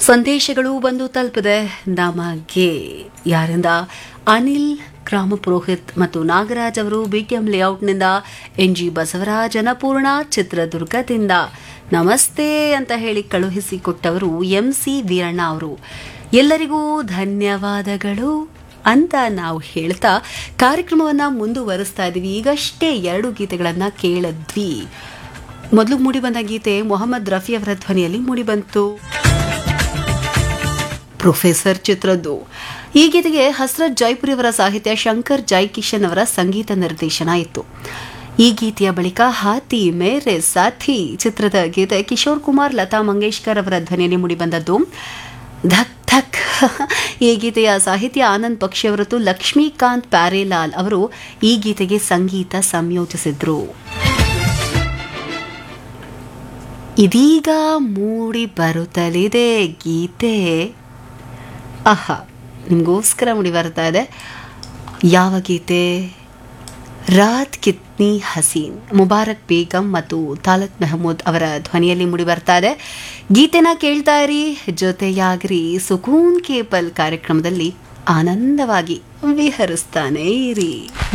ಸಂದೇಶಗಳು ಬಂದು ತಲುಪಿದೆ ನಮಗೆ ಯಾರಿಂದ ಅನಿಲ್ ಗ್ರಾಮ ಪುರೋಹಿತ್ ಮತ್ತು ನಾಗರಾಜ್ ಅವರು ಬಿಟಿಎಂ ಲೇಔಟ್ನಿಂದ ಎನ್ ಜಿ ಬಸವರಾಜ್ ಅನ್ನಪೂರ್ಣ ಚಿತ್ರದುರ್ಗದಿಂದ ನಮಸ್ತೆ ಅಂತ ಹೇಳಿ ಕಳುಹಿಸಿಕೊಟ್ಟವರು ಎಂ ಸಿ ವೀರಣ್ಣ ಅವರು ಎಲ್ಲರಿಗೂ ಧನ್ಯವಾದಗಳು ಅಂತ ನಾವು ಹೇಳ್ತಾ ಕಾರ್ಯಕ್ರಮವನ್ನು ಮುಂದುವರಿಸ್ತಾ ಇದ್ದೀವಿ ಈಗಷ್ಟೇ ಎರಡು ಗೀತೆಗಳನ್ನು ಕೇಳಿದ್ವಿ ಮೊದಲು ಮೂಡಿಬಂದ ಗೀತೆ ಮೊಹಮ್ಮದ್ ರಫಿ ಅವರ ಧ್ವನಿಯಲ್ಲಿ ಮೂಡಿಬಂತು ಪ್ರೊಫೆಸರ್ ಚಿತ್ರದ್ದು ಈ ಗೀತೆಗೆ ಹಸ್ರತ್ ಜೈಪುರಿ ಅವರ ಸಾಹಿತ್ಯ ಶಂಕರ್ ಜೈಕಿಶನ್ ಅವರ ಸಂಗೀತ ನಿರ್ದೇಶನ ಇತ್ತು ಈ ಗೀತೆಯ ಬಳಿಕ ಹಾತಿ ಮೇರೆ ಸಾಥಿ ಚಿತ್ರದ ಗೀತೆ ಕಿಶೋರ್ ಕುಮಾರ್ ಲತಾ ಮಂಗೇಶ್ಕರ್ ಅವರ ಧ್ವನಿಯಲ್ಲಿ ಮೂಡಿಬಂದದ್ದು ಧಕ್ ಧಕ್ ಈ ಗೀತೆಯ ಸಾಹಿತ್ಯ ಆನಂದ್ ಪಕ್ಷಿ ಅವರದ್ದು ಲಕ್ಷ್ಮೀಕಾಂತ್ ಪ್ಯಾರೇಲಾಲ್ ಅವರು ಈ ಗೀತೆಗೆ ಸಂಗೀತ ಸಂಯೋಜಿಸಿದ್ರು ಇದೀಗ ಮೂಡಿ ಬರುತ್ತಲಿದೆ ಗೀತೆ ಆಹಾ ನಿಮಗೋಸ್ಕರ ಮುಡಿ ಬರ್ತಾ ಇದೆ ಯಾವ ಗೀತೆ ರಾತ್ ಕಿತ್ನಿ ಹಸೀನ್ ಮುಬಾರಕ್ ಬೇಗಂ ಮತ್ತು ತಾಲತ್ ಮೆಹಮೂದ್ ಅವರ ಧ್ವನಿಯಲ್ಲಿ ಮುಡಿ ಬರ್ತಾ ಇದೆ ಗೀತೆನ ಕೇಳ್ತಾ ಇರಿ ಜೊತೆಯಾಗ್ರಿ ಸುಕೂನ್ ಕೇಪಲ್ ಕಾರ್ಯಕ್ರಮದಲ್ಲಿ ಆನಂದವಾಗಿ ವಿಹರಿಸ್ತಾನೆ ಇರಿ